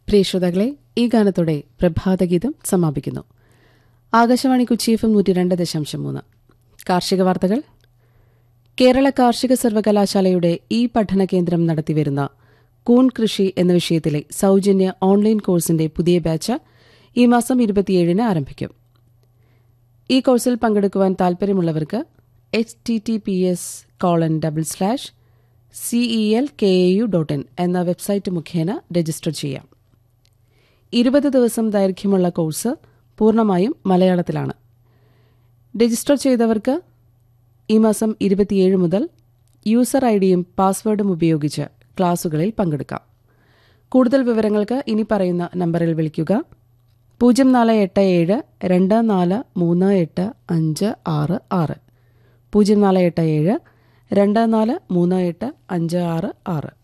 പ്രിയ ശ്രോതാക്കളെ ഈ ഗാനത്തോടെ പ്രഭാതഗീതം സമാപിക്കുന്നു ആകാശവാണി കൊച്ചി എഫ് എം നൂറ്റി രണ്ട് ദശാംശം മൂന്ന് കാർഷിക വാർത്തകൾ കേരള കാർഷിക സർവകലാശാലയുടെ ഈ പഠന കേന്ദ്രം നടത്തിവരുന്ന കൂൺ കൃഷി എന്ന വിഷയത്തിലെ സൌജന്യ ഓൺലൈൻ കോഴ്സിന്റെ പുതിയ ബാച്ച് ഈ മാസം ഇരുപത്തിയേഴിന് ആരംഭിക്കും ഈ കോഴ്സിൽ പങ്കെടുക്കുവാൻ താൽപര്യമുള്ളവർക്ക് H T T P S colon double slash CEL K A U dot in എന്ന വെബ്സൈറ്റ് മുഖേന രജിസ്റ്റർ ചെയ്യാം ഇരുപത് ദിവസം ദൈർഘ്യമുള്ള കോഴ്സ് പൂർണ്ണമായും മലയാളത്തിലാണ് രജിസ്റ്റർ ചെയ്തവർക്ക് ഈ മാസം ഇരുപത്തിയേഴ് മുതൽ യൂസർ ഐ ഡിയും പാസ്വേഡും ഉപയോഗിച്ച് ക്ലാസുകളിൽ പങ്കെടുക്കാം കൂടുതൽ വിവരങ്ങൾക്ക് ഇനി പറയുന്ന നമ്പറിൽ വിളിക്കുക പൂജ്യം നാല് എട്ട് ഏഴ് രണ്ട് നാല് മൂന്ന് എട്ട് അഞ്ച് ആറ് ആറ് പൂജ്യം നാല് എട്ട് ഏഴ് രണ്ട് നാല് മൂന്ന് എട്ട് അഞ്ച് ആറ് ആറ്